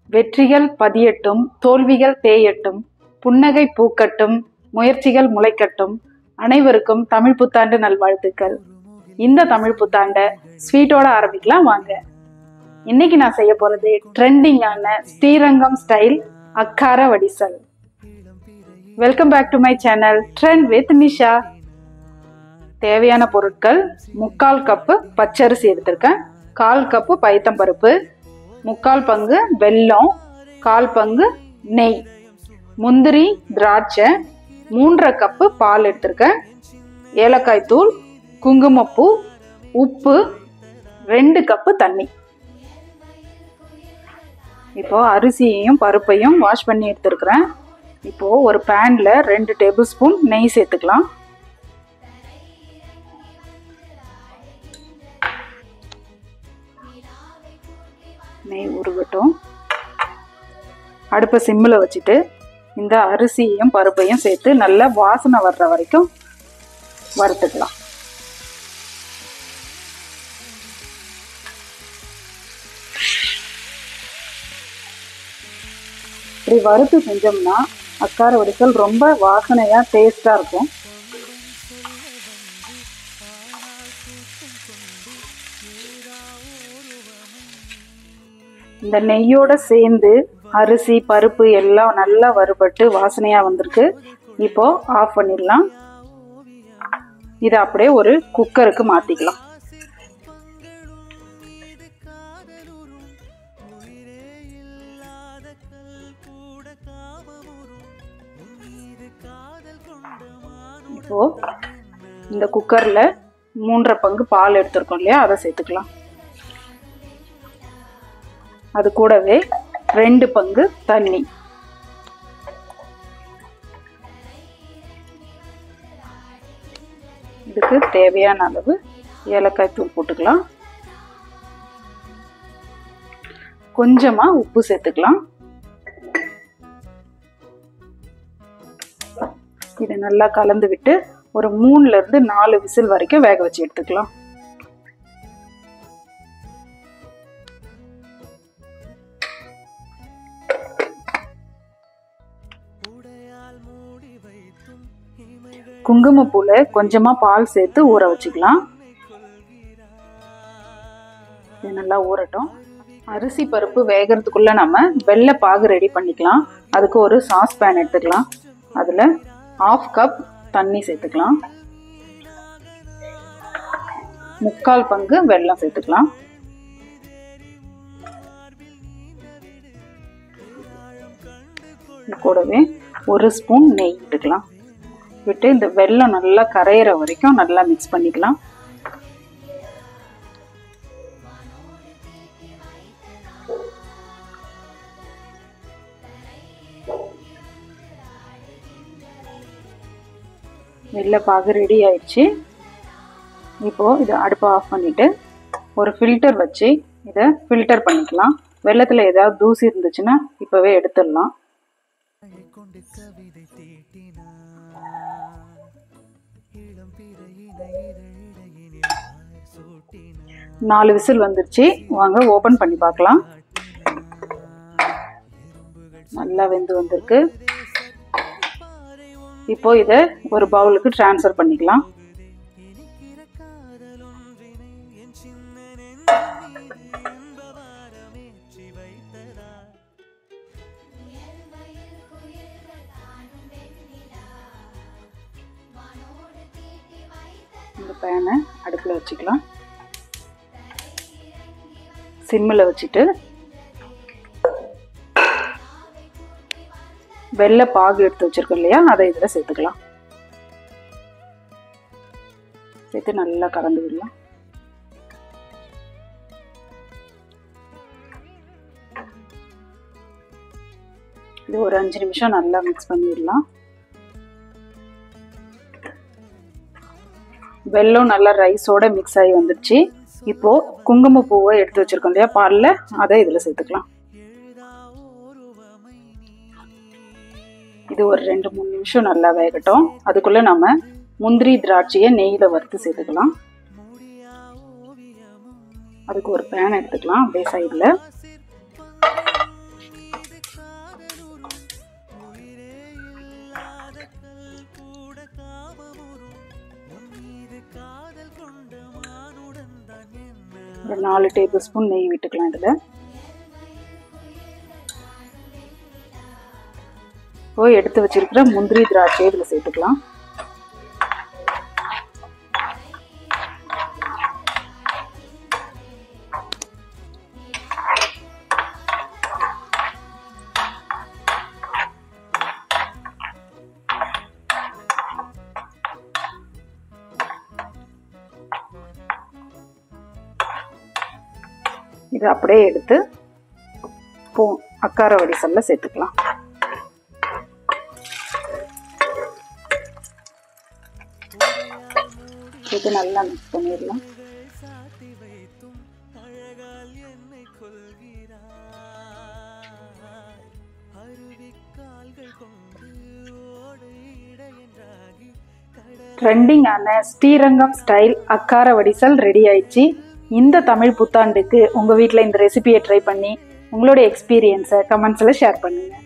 வெற்றிகள் பதியட்டும் தோல்விகள் தேயட்டும் புன்னகை பூக்கட்டும் முயற்சிகள் முளைக்கட்டும் அனைவருக்கும் தமிழ் புத்தாண்டு நல்வாழ்த்துக்கள் இந்த தமிழ் புத்தாண்டை ஸ்வீட்டோட ஆரம்பிக்கலாம் வாங்க இன்னைக்கு நான் செய்ய போறது ட்ரெண்டிங்கான Srirangam style akkara vadisal welcome back to my channel trend with Nisha தேவையான பொருட்கள் முக்கால் கப்பு பச்சரிசி எடுத்திருக்கேன் கால் கப்பு பைத்தம்பருப்பு முக்கால் பங்கு வெல்லம் கால் பங்கு நெய் முந்திரி திராட்சை மூன்றரை கப்பு பால் எடுத்திருக்கேன் ஏலக்காய் தூள் குங்குமப்பூ உப்பு ரெண்டு கப்பு தண்ணி இப்போ அரிசியையும் பருப்பையும் வாஷ் பண்ணி எடுத்துருக்கிறேன் இப்போ ஒரு பேன்ல ரெண்டு டேபிள் ஸ்பூன் நெய் சேர்த்துக்கலாம் நெய் உருகட்டும் அடுப்பை சிம்மில் வச்சுட்டு இந்த அரிசியையும் பருப்பையும் சேர்த்து நல்லா வாசனை வர்ற வரைக்கும் வறுத்துக்கலாம் இப்படி வறுத்து செஞ்சோம்னா அக்கார வடிசல் ரொம்ப வாசனையா டேஸ்டா இருக்கும் இந்த நெய்யோட சேர்ந்து அரிசி பருப்பு எல்லாம் நல்லா வறுபட்டு வாசனையா வந்திருக்கு இப்போ ஆஃப் பண்ணிடலாம் இதை அப்படியே ஒரு குக்கருக்கு மாத்திக்கலாம் இப்போ இந்த குக்கர்ல மூன்றரை பங்கு பால் எடுத்திருக்கோம் இல்லையா அதை சேர்த்துக்கலாம் அது கூடவே ரெண்டு பங்கு தண்ணி இதுக்கு தேவையான அளவு ஏலக்காய் தூள் போட்டுக்கலாம் கொஞ்சமா உப்பு சேர்த்துக்கலாம் இதை நல்லா கலந்து விட்டு ஒரு மூணுல இருந்து நாலு விசில் வரைக்கும் வேக வச்சு எடுத்துக்கலாம் குங்குமப்பூல கொஞ்சமா பால் சேர்த்து ஊற வச்சுக்கலாம் இது நல்லா ஊறட்டும் அரிசி பருப்பு வேகிறதுக்குள்ள நம்ம வெள்ளை பாகு ரெடி பண்ணிக்கலாம் அதுக்கு ஒரு சாஸ் பேன் எடுத்துக்கலாம் அதுல ஆஃப் கப் தண்ணி சேர்த்துக்கலாம் முக்கால் பங்கு வெல்லம் சேர்த்துக்கலாம் கூடவே ஒரு ஸ்பூன் நெய் விட்டுக்கலாம் விட்டு இந்த வெல்லம் நல்லா கரையிற வரைக்கும் நல்லா மிக்ஸ் பண்ணிக்கலாம் வெள்ளை பாகு ரெடி ஆயிடுச்சு இப்போது இதை அடுப்பை ஆஃப் பண்ணிவிட்டு ஒரு ஃபில்டர் வச்சு இதை ஃபில்டர் பண்ணிக்கலாம் வெள்ளத்தில் ஏதாவது தூசி இருந்துச்சுன்னா இப்போவே எடுத்துடலாம் நாலு விசில் வந்துருச்சு வாங்க ஓப்பன் பண்ணி பார்க்கலாம் நல்லா வெந்து வந்திருக்கு இப்போ இதை ஒரு பவுலுக்கு ட்ரான்ஸ்ஃபர் பண்ணிக்கலாம் இந்த பேனை அடுப்பில் வச்சுக்கலாம் சிம்மில் வச்சுட்டு வெள்ளை பாகு எடுத்து வச்சிருக்கோம் இல்லையா அதை இதில் சேர்த்துக்கலாம் சேர்த்து நல்லா கலந்து விடலாம் இது ஒரு அஞ்சு நிமிஷம் நல்லா மிக்ஸ் பண்ணி விடலாம் வெல்லம் நல்லா ரைஸோட மிக்ஸ் ஆகி வந்துடுச்சு இப்போ குங்குமப்பூவை எடுத்து வச்சிருக்கோம் இல்லையா பாலில் அதை இதில் சேர்த்துக்கலாம் இது ஒரு ரெண்டு மூணு நிமிஷம் நல்லா வேகட்டும் அதுக்குள்ளே நம்ம முந்திரி திராட்சையை நெய்யில் வறுத்து சேர்த்துக்கலாம் அதுக்கு ஒரு பேன் எடுத்துக்கலாம் அப்படியே சைடில் ஒரு நாலு டேபிள் ஸ்பூன் நெய் விட்டுக்கலாம் இதில் இப்போ எடுத்து வச்சிருக்கிற முந்திரி திராட்சை இதில் சேர்த்துக்கலாம் இதை அப்படியே எடுத்து போ அக்கார வடிசல்ல சேர்த்துக்கலாம் இது நல்லா மிக்ஸ் பண்ணிடலாம் சாத்தி வைத்தும் அழகால் என்னை கொள்கிறாய் அருவிக்கால்கள் கொண்டு ஓடு இடையென்றாகி கடல் ட்ரெண்டிங்கான ஸ்ரீரங்கம் ஸ்டைல் அக்கார வடிசல் ரெடி ஆயிடுச்சு இந்த தமிழ் புத்தாண்டுக்கு உங்கள் வீட்டில் இந்த ரெசிபியை ட்ரை பண்ணி உங்களுடைய எக்ஸ்பீரியன்ஸை கமெண்ட்ஸில் ஷேர் பண்ணுங்கள்